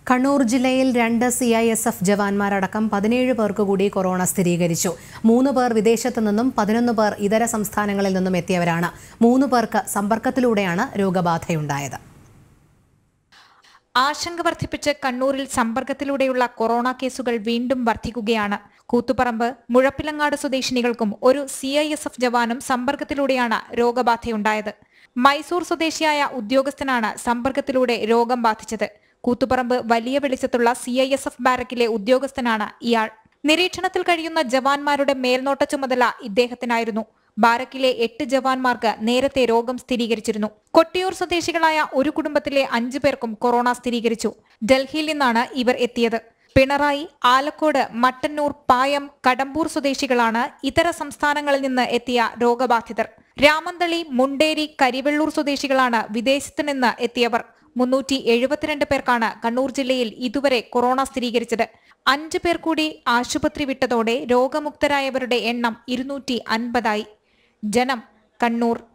കണ്ണൂർ ജില്ലയിൽ രണ്ട് C I S F ജവാന്മാരടക്കം പതിനേഴ് പേർക്ക് കൂടി കൊറോണ സ്ഥിരീകരിച്ചു മൂന്ന് പേർ വിദേശത്തു നിന്നും പതിനൊന്ന് പേർ ഇതര സംസ്ഥാനങ്ങളിൽ നിന്നും എത്തിയവരാണ് മൂന്ന് പേർക്ക് സമ്പർക്കത്തിലൂടെയാണ് രോഗബാധയുണ്ടായത് ആശങ്ക വർദ്ധിപ്പിച്ച് കണ്ണൂരിൽ സമ്പർക്കത്തിലൂടെയുള്ള കൊറോണ കേസുകൾ വീണ്ടും വർദ്ധിക്കുകയാണ് കൂത്തുപറമ്പ് മുഴപ്പിലങ്ങാട് സ്വദേശിനികൾക്കും ഒരു സി ഐ എസ് എഫ് ജവാനും സമ്പർക്കത്തിലൂടെയാണ് രോഗബാധയുണ്ടായത് മൈസൂർ സ്വദേശിയായ ഉദ്യോഗസ്ഥനാണ് സമ്പർക്കത്തിലൂടെ രോഗം ബാധിച്ചത് കൂത്തുപറമ്പ് വലിയ വെളിച്ചത്തുള്ള സി ഐ എസ് എഫ് ബാരക്കിലെ ഉദ്യോഗസ്ഥനാണ് ഇയാൾ നിരീക്ഷണത്തിൽ കഴിയുന്ന ജവാന്മാരുടെ മേൽനോട്ട ചുമതല ഇദ്ദേഹത്തിനായിരുന്നു ബാരക്കിലെ എട്ട് ജവാന്മാർക്ക് നേരത്തെ രോഗം സ്ഥിരീകരിച്ചിരുന്നു കൊട്ടിയൂർ സ്വദേശികളായ ഒരു കുടുംബത്തിലെ അഞ്ചു പേർക്കും കൊറോണ സ്ഥിരീകരിച്ചു ഡൽഹിയിൽ നിന്നാണ് ഇവർ എത്തിയത് പിണറായി ആലക്കോട് മട്ടന്നൂർ പായം കടമ്പൂർ സ്വദേശികളാണ് ഇതര സംസ്ഥാനങ്ങളിൽ നിന്ന് എത്തിയ രോഗബാധിതർ രാമന്തളി മുണ്ടേരി കരിവെള്ളൂർ സ്വദേശികളാണ് വിദേശത്ത് നിന്ന് എത്തിയവർ മുന്നൂറ്റി എഴുപത്തിരണ്ട് പേർക്കാണ് കണ്ണൂർ ജില്ലയിൽ ഇതുവരെ കൊറോണ സ്ഥിരീകരിച്ചത് അഞ്ചു പേർ കൂടി ആശുപത്രി വിട്ടതോടെ രോഗമുക്തരായവരുടെ എണ്ണം ഇരുന്നൂറ്റി അൻപതായി ജനം കണ്ണൂർ